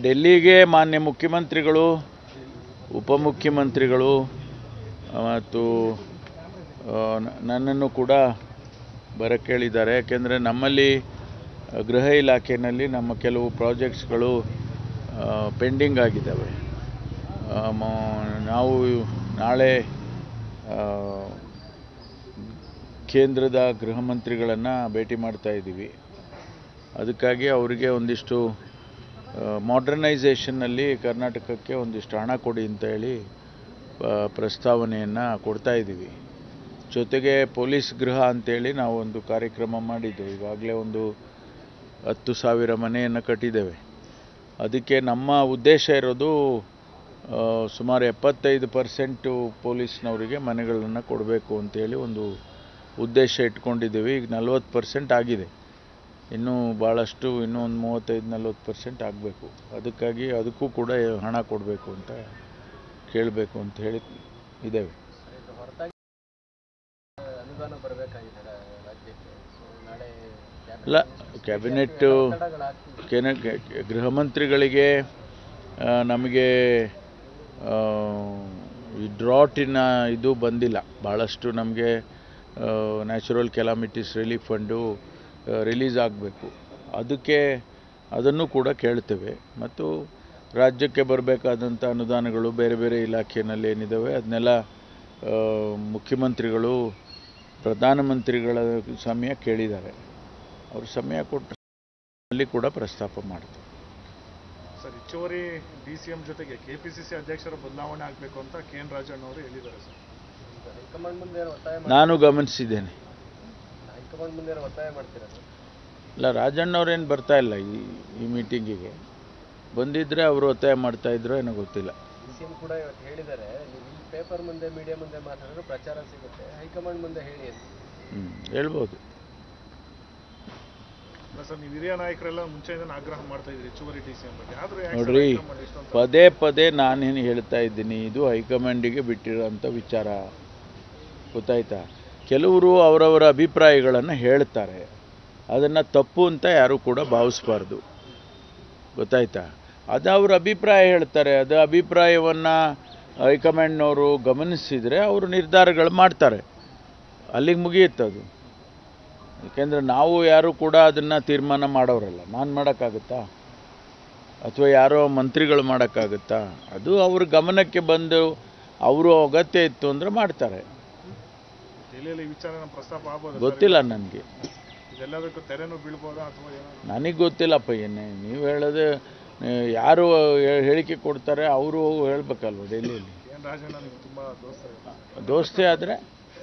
ಡೆಲ್ಲಿಗೆ ಮಾನ್ಯ ಮುಖ್ಯಮಂತ್ರಿಗಳು ಉಪಮುಖ್ಯಮಂತ್ರಿಗಳು ಮತ್ತು ಆ, ನ- ನನ್ನನ್ನು ಕೂಡ ಬರಕ್ಕೆ ಕೇಳಿದ್ದಾರೆ ಯಾಕೆಂದರೆ ನಮ್ಮಲ್ಲಿ ಗೃಹ ಇಲಾಖೆಯಲ್ಲಿ ನಮ್ಮ ಕೆಲವು ಪ್ರಾಜೆಕ್ಟ್ಸ್ಗಳು ಪೆಂಡಿಂಗ್ ಆಗಿದ್ದಾವೆ ಆ, ಮ- ನಾವು ನಾಳೆ ಆ, ಕೇಂದ್ರದ ಗೃಹ ಮಂತ್ರಿಗಳನ್ನು ಭೇಟಿ ಮಾಡ್ತಾ ಇದ್ದೀವಿ ಅದಕ್ಕಾಗಿ ಅವರಿಗೆ ಒಂದಿಷ್ಟು ಮಾಡರ್ನೈಸೇಷನ್ನಲ್ಲಿ ಕರ್ನಾಟಕಕ್ಕೆ ಒಂದಿಷ್ಟು ಹಣ ಕೊಡಿ ಅಂತ ಹೇಳಿ ಪ್ರಸ್ತಾವನೆಯನ್ನು ಕೊಡ್ತಾ ಇದ್ದೀವಿ ಜೊತೆಗೆ ಪೊಲೀಸ್ ಗೃಹ ಅಂತೇಳಿ ನಾವು ಒಂದು ಕಾರ್ಯಕ್ರಮ ಮಾಡಿದ್ದೇವೆ ಈಗಾಗಲೇ ಒಂದು ಹತ್ತು ಸಾವಿರ ಮನೆಯನ್ನು ಕಟ್ಟಿದ್ದೇವೆ ಅದಕ್ಕೆ ನಮ್ಮ ಉದ್ದೇಶ ಇರೋದು ಆ, ಸುಮಾರು ಎಪ್ಪತ್ತೈದು ಪರ್ಸೆಂಟು ಪೊಲೀಸ್ನವರಿಗೆ ಮನೆಗಳನ್ನು ಕೊಡಬೇಕು ಅಂತೇಳಿ ಒಂದು ಉದ್ದೇಶ ಇಟ್ಕೊಂಡಿದ್ದೀವಿ ಈಗ ನಲ್ವತ್ತು ಪರ್ಸೆಂಟ್ ಆಗಿದೆ ಇನ್ನೂ ಭಾಳಷ್ಟು ಇನ್ನೂ ಒಂದು ಮೂವತ್ತೈದು ನಲ್ವತ್ತು ಪರ್ಸೆಂಟ್ ಆಗಬೇಕು ಅದಕ್ಕಾಗಿ ಅದಕ್ಕೂ ಕೂಡ ಹಣ ಕೊಡಬೇಕು ಅಂತ ಕೇಳಬೇಕು ಅಂತ ಹೇಳಿ ಇದ್ದೇವೆ ಇದು ಹೊರತಾಗಿ ಅನುದಾನ ಬರಬೇಕಾಗಿದೆ ರಾಜ್ಯಕ್ಕೆ ಸೊ ನಾಳೆ ಅಲ್ಲ ಕ್ಯಾಬಿನೆಟ್ ಒತ್ತಡಗಳಾಗ್ತಿದೆ ಕೆನ ಕೆ- ಗೃಹ ಮಂತ್ರಿಗಳಿಗೆ ಆ, ನಮಗೆ ಆ, ಈ ಡ್ರಾಟಿನ ಇದು ಬಂದಿಲ್ಲ ಭಾಳಷ್ಟು ನಮಗೆ natural calamities relief fund release ಆಗಬೇಕು ಅದಕ್ಕೆ ಅದನ್ನು ಕೂಡ ಕೇಳ್ತೇವೆ ಮತ್ತು ರಾಜ್ಯಕ್ಕೆ ಬರಬೇಕಾದಂಥ ಅನುದಾನಗಳು ಬೇರೆ ಬೇರೆ ಇಲಾಖೆಯಲ್ಲಿ ಏನಿದ್ದಾವೆ ಅದನ್ನೆಲ್ಲ ಆ, ಮುಖ್ಯಮಂತ್ರಿಗಳು ಪ್ರಧಾನಮಂತ್ರಿಗಳ ಸಮಯ ಕೇಳಿದ್ದಾರೆ ಅವರು ಸಮಯ ಕೊಟ್ಟು ಅಲ್ಲಿ ಕೂಡ ಪ್ರಸ್ತಾಪ ಮಾಡ್ತೀವಿ ಸರ್ ಹೆಚ್ಚುವರಿ ಡಿ ಸಿ ಎಂ ಜೊತೆಗೆ ಕೆಪಿಸಿಸಿ ಅಧ್ಯಕ್ಷರ ಬದಲಾವಣೆ ಆಗಬೇಕು ಅಂತ ಕೆ ಎನ್ ರಾಜಣ್ಣ ಅವರು ಹೇಳಿದ್ದಾರೆ ಸರ್ ಹೈಕಮಾಂಡ್ ಮುಂದೆ ಏನೋ ಒತ್ತಾಯ ಮಾಡಿ ನಾನು ಗಮನಿಸಿದ್ದೇನೆ ಹೈಕಮಾಂಡ್ ಮುಂದೆ ಏನೋ ಒತ್ತಾಯ ಮಾಡ್ತೀರಾ ಸರ್ ಇಲ್ಲ ರಾಜಣ್ಣವ್ರೇನು ಬರ್ತಾ ಇಲ್ಲ ಈ ಈ ಮೀಟಿಂಗಿಗೆ ಬಂದಿದ್ದರೆ ಅವರು ಒತ್ತಾಯ ಮಾಡ್ತಾ ಇದ್ರೋ ಏನೋ ಗೊತ್ತಿಲ್ಲ ಡಿ ಸಿ ಎಂ ಕೂಡ ಇವತ್ತು ಹೇಳಿದ್ದಾರೆ ನೀವು ಇಲ್ಲಿ ಪೇಪರ್ ಮುಂದೆ ಮೀಡಿಯಾ ಮುಂದೆ ಮಾತಾಡಿದ್ರೆ ಪ್ರಚಾರ ಸಿಗುತ್ತೆ ಹೈಕಮಾಂಡ್ ಮುಂದೆ ಹೇಳಿ ಅಂತ ಹ್ಞೂ ಹೇಳ್ಬೋದು ಅಲ್ಲ ಸರ್ ನೀವು ಹಿರಿಯ ನಾಯಕರೆಲ್ಲ ಮುಂಚೆಯಿಂದ ಆಗ್ರಹ ಮಾಡ್ತಾ ಇದ್ರಿ ಹೆಚ್ಚುವರಿ ಡಿ ಸಿ ಎಂ ಬಗ್ಗೆ ಆದ್ರೆ ಯಾಕೆ ಸರ್ ನೋಡ್ರಿ ಹೈಕಮಾಂಡ್ ಇಷ್ಟೊಂದು ಪದೇ ಪದೇ ನಾನೇನು ಹೇಳ್ತಾ ಇದ್ದೀನಿ ಇದು ಹೈಕಮಾಂಡಿಗೆ ಬಿಟ್ಟಿರೋಂಥ ವಿಚಾರ ಗೊತ್ತಾಯ್ತಾ ಕೆಲವರು ಅವರವರ ಅಭಿಪ್ರಾಯಗಳನ್ನು ಹೇಳ್ತಾರೆ ಅದನ್ನು ತಪ್ಪು ಅಂತ ಯಾರೂ ಕೂಡ ಭಾವಿಸ್ಬಾರ್ದು ಗೊತ್ತಾಯ್ತಾ ಅದು ಅವ್ರ ಅಭಿಪ್ರಾಯ ಹೇಳ್ತಾರೆ ಅದು ಅಭಿಪ್ರಾಯವನ್ನು ಹೈಕಮಾಂಡ್ನವರು ಗಮನಿಸಿದರೆ ಅವರು ನಿರ್ಧಾರಗಳು ಮಾಡ್ತಾರೆ ಅಲ್ಲಿಗೆ ಮುಗಿಯುತ್ತೆ ಅದು ಯಾಕೆಂದರೆ ನಾವು ಯಾರು ಕೂಡ ಅದನ್ನು ತೀರ್ಮಾನ ಮಾಡೋರಲ್ಲ ನಾನು ಮಾಡೋಕ್ಕಾಗುತ್ತಾ ಅಥವಾ ಯಾರೋ ಮಂತ್ರಿಗಳು ಮಾಡೋಕ್ಕಾಗುತ್ತಾ ಅದು ಅವ್ರ ಗಮನಕ್ಕೆ ಬಂದು ಅವರು ಅಗತ್ಯ ಇತ್ತು ಅಂದರೆ ಮಾಡ್ತಾರೆ ದೆಹಲಿಯಲ್ಲಿ ಈ ವಿಚಾರ ಪ್ರಸ್ತಾಪ ಆಗ್ಬೋದು ಗೊತ್ತಿಲ್ಲ ನನಗೆ ಇದೆಲ್ಲದಕ್ಕೂ ತೆರೆನೂ ಬೀಳ್ಬೋದಾ ಅಥವಾ ಏನಾದ್ರು ನನಗೆ ಗೊತ್ತಿಲ್ಲಪ್ಪ ಏನೇ ನೀವು ಹೇಳೋದು ಆ, ಯಾರು ಹೇ- ಹೇಳಿಕೆ ಕೊಡ್ತಾರೆ ಅವರು ಹೇಳ್ಬೇಕಲ್ವ ಡೆಲ್ಲಿಯಲ್ಲಿ ಕೆ ಎನ್ ರಾಜಣ್ಣ ನಿಮ್ಗೆ ತುಂಬಾ ದೋಸ್ತ ದೋಸ್ತಿ ಆದರೆ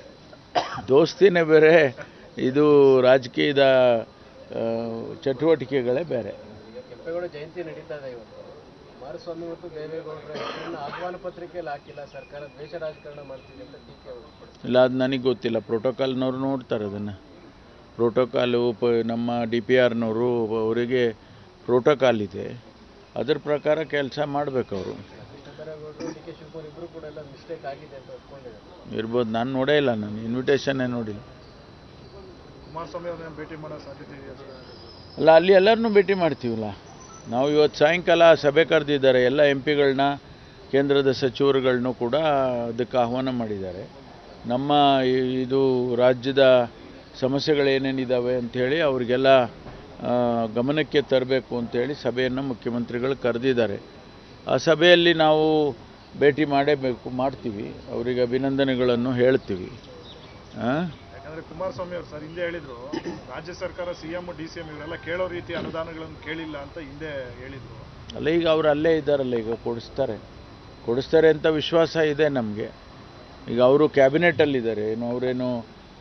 ದೋಸ್ತಿನೇ ಬೇರೆ ಇದು ರಾಜಕೀಯದ ಆ, ಚಟುವಟಿಕೆಗಳೇ ಬೇರೆ ಈಗ ಕೆಂಪೇಗೌಡ ಜಯಂತಿ ನಡೀತಾ ಇದೆ ಇವತ್ತು ಕುಮಾರಸ್ವಾಮಿ ಮತ್ತು ದೇವೇಗೌಡರ ಹೆಸರನ್ನ ಆಹ್ವಾನ ಪತ್ರಿಕೆಯಲ್ಲಿ ಹಾಕಿಲ್ಲ ಸರ್ಕಾರ ದ್ವೇಷ ರಾಜಕಾರಣ ಮಾಡ್ತಿದೆ ಅಂತ ಟೀಕೆ ಹೊರಡಿಸ್ತಾರೆ ಇಲ್ಲ ಅದು ನನಗೆ ಗೊತ್ತಿಲ್ಲ ಪ್ರೋಟೋಕಾಲ್ನವ್ರು ನೋಡ್ತಾರೆ ಅದನ್ನು ಪ್ರೋಟೋಕಾಲು ಪ ನಮ್ಮ ಡಿ ಪಿ ಆರ್ನವರು ಅವರಿಗೆ ಪ್ರೋಟೋಕಾಲ್ ಇದೆ ಅದ್ರ ಪ್ರಕಾರ ಕೆಲಸ ಮಾಡಬೇಕು ಅವರು ದೇವೇಗೌಡರು ಡಿ ಕೆ ಶಿವಕುಮಾರ್ ಇಬ್ಬರು ಕೂಡ ಎಲ್ಲ ಮಿಸ್ಟೇಕ್ ಆಗಿದೆ ಅಂತ ಒಪ್ಕೊಂಡಿದ್ದಾರೆ ಇರ್ಬೋದು ನಾನು ನೋಡೇ ಇಲ್ಲ ನಾನು ಇನ್ವಿಟೇಷನ್ನೇ ನೋಡಿಲ್ಲ ಕುಮಾರಸ್ವಾಮಿ ಅವ್ರನ್ನ ಭೇಟಿ ಮಾಡೋ ಸಾಧ್ಯತೆ ಇದೆಯಾ ಸರ್ ಅಲ್ಲ ಅಲ್ಲಿ ಎಲ್ಲರನ್ನೂ ಭೇಟಿ ಮಾಡ್ತೀವಲ್ಲ ನಾವು ಇವತ್ತು ಸಾಯಂಕಾಲ ಸಭೆ ಕರೆದಿದ್ದಾರೆ ಎಲ್ಲ ಎಂ ಪಿಗಳನ್ನ ಕೇಂದ್ರದ ಸಚಿವರುಗಳನ್ನೂ ಕೂಡ ಅದಕ್ಕೆ ಆಹ್ವಾನ ಮಾಡಿದ್ದಾರೆ ನಮ್ಮ ಈ- ಇದು ರಾಜ್ಯದ ಸಮಸ್ಯೆಗಳೇನೇನಿದ್ದಾವೆ ಅಂಥೇಳಿ ಅವರಿಗೆಲ್ಲ ಆ, ಗಮನಕ್ಕೆ ತರಬೇಕು ಅಂತೇಳಿ ಸಭೆಯನ್ನು ಮುಖ್ಯಮಂತ್ರಿಗಳು ಕರೆದಿದ್ದಾರೆ ಆ ಸಭೆಯಲ್ಲಿ ನಾವು ಭೇಟಿ ಮಾಡೇಬೇಕು ಮಾಡ್ತೀವಿ ಅವರಿಗೆ ಅಭಿನಂದನೆಗಳನ್ನು ಹೇಳ್ತೀವಿ ಹಾಂ ಯಾಕಂದ್ರೆ ಕುಮಾರಸ್ವಾಮಿ ಅವರು ಸರ್ ಹಿಂದೆ ಹೇಳಿದ್ರು ರಾಜ್ಯ ಸರ್ಕಾರ ಸಿಎಂ ಡಿ ಸಿ ಎಂ ಇವರೆಲ್ಲ ಕೇಳೋ ರೀತಿ ಅನುದಾನಗಳನ್ನು ಕೇಳಿಲ್ಲ ಅಂತ ಹಿಂದೆ ಹೇಳಿದ್ರು ಅಲ್ಲ ಈಗ ಅವ್ರು ಅಲ್ಲೇ ಇದ್ದಾರಲ್ಲ ಈಗ ಕೊಡಿಸ್ತಾರೆ ಕೊಡಿಸ್ತಾರೆ ಅಂತ ವಿಶ್ವಾಸ ಇದೆ ನಮಗೆ ಈಗ ಅವರು ಕ್ಯಾಬಿನೆಟಲ್ಲಿದ್ದಾರೆ ಏನು ಅವರೇನು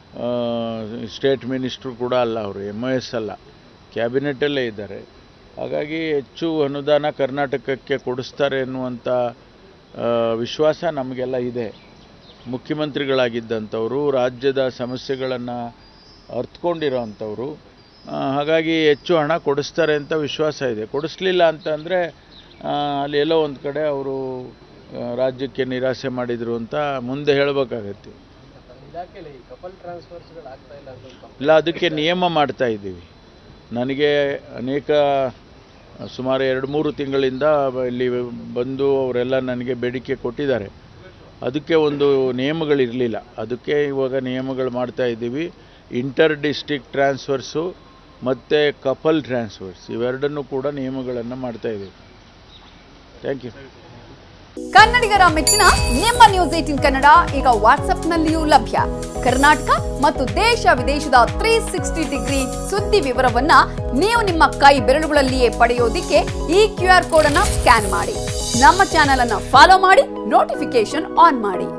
ಸ್ಟೇಟ್ ಮಿನಿಸ್ಟ್ರು ಕೂಡ ಅಲ್ಲ ಅವರು ಎಮ್ ಒ ಎಸ್ ಅಲ್ಲ ಕ್ಯಾಬಿನೆಟಲ್ಲೇ ಇದ್ದಾರೆ ಹಾಗಾಗಿ ಹೆಚ್ಚು ಅನುದಾನ ಕರ್ನಾಟಕಕ್ಕೆ ಕೊಡಿಸ್ತಾರೆ ಎನ್ನುವಂಥ ಆ, ವಿಶ್ವಾಸ ನಮಗೆಲ್ಲ ಇದೆ ಮುಖ್ಯಮಂತ್ರಿಗಳಾಗಿದ್ದಂಥವರು ರಾಜ್ಯದ ಸಮಸ್ಯೆಗಳನ್ನು ಅರ್ಥಕೊಂಡಿರೋ ಅಂಥವ್ರು ಆ, ಹಾಗಾಗಿ ಹೆಚ್ಚು ಹಣ ಕೊಡಿಸ್ತಾರೆ ಅಂತ ವಿಶ್ವಾಸ ಇದೆ ಕೊಡಿಸ್ಲಿಲ್ಲ ಅಂತಂದರೆ ಅಲ್ಲಿ ಎಲ್ಲೋ ಒಂದು ಕಡೆ ಅವರು ರಾಜ್ಯಕ್ಕೆ ನಿರಾಸೆ ಮಾಡಿದರು ಅಂತ ಮುಂದೆ ಹೇಳಬೇಕಾಗತ್ತೆ ತಮ್ಮ ಇಲಾಖೆಯಲ್ಲಿ ಈ ಕಪಲ್ ಟ್ರಾನ್ಸ್ಫರ್ಸ್ಗಳು ಆಗ್ತಾ ಇಲ್ಲ ಅಂತ ಒಂದು ಕಂಪ್ಲೇಂಟ್ ಇಲ್ಲ ಅದಕ್ಕೆ ನಿಯಮ ಮಾಡ್ತಾ ಇದ್ದೀವಿ ನನಗೆ ಅನೇಕ ಸುಮಾರು ಎರಡು ಮೂರು ತಿಂಗಳಿಂದ ಇಲ್ಲಿ ಬಂದು ಅವರೆಲ್ಲ ನನಗೆ ಬೇಡಿಕೆ ಕೊಟ್ಟಿದ್ದಾರೆ ಅದಕ್ಕೆ ಒಂದು ನಿಯಮಗಳಿರಲಿಲ್ಲ ಅದಕ್ಕೆ ಇವಾಗ ನಿಯಮಗಳು ಮಾಡ್ತಾ ಇದ್ದೀವಿ ಇಂಟರ್ ಡಿಸ್ಟಿಕ್ ಟ್ರಾನ್ಸ್ಫರ್ಸು ಮತ್ತು ಕಪಲ್ ಟ್ರಾನ್ಸ್ಫರ್ಸ್ ಇವೆರಡನ್ನೂ ಕೂಡ ನಿಯಮಗಳನ್ನು ಮಾಡ್ತಾ ಇದ್ದೀವಿ ಥ್ಯಾಂಕ್ ಯು ಕನ್ನಡಿಗರ ಮೆಚ್ಚಿನ ನಿಮ್ಮ ನ್ಯೂಸ್ ಏಟಿನ್ ಕನ್ನಡ ಈಗ ವಾಟ್ಸ್ಆಪ್ನಲ್ಲಿಯೂ ಲಭ್ಯ ಕರ್ನಾಟಕ ಮತ್ತು ದೇಶ ವಿದೇಶದ ತ್ರೀ ಸಿಕ್ಸ್ಟಿ ಡಿಗ್ರಿ ಸುದ್ದಿ ವಿವರವನ್ನ ನೀವು ನಿಮ್ಮ ಕೈ ಬೆರಳುಗಳಲ್ಲಿಯೇ ಪಡೆಯೋದಿಕ್ಕೆ ಈ ಕ್ಯೂ ಆರ್ ಕೋಡ್ ಅನ್ನ ಸ್ಕ್ಯಾನ್ ಮಾಡಿ ನಮ್ಮ ಚಾನೆಲ್ ಅನ್ನ ಫಾಲೋ ಮಾಡಿ ನೋಟಿಫಿಕೇಶನ್ ಆನ್ ಮಾಡಿ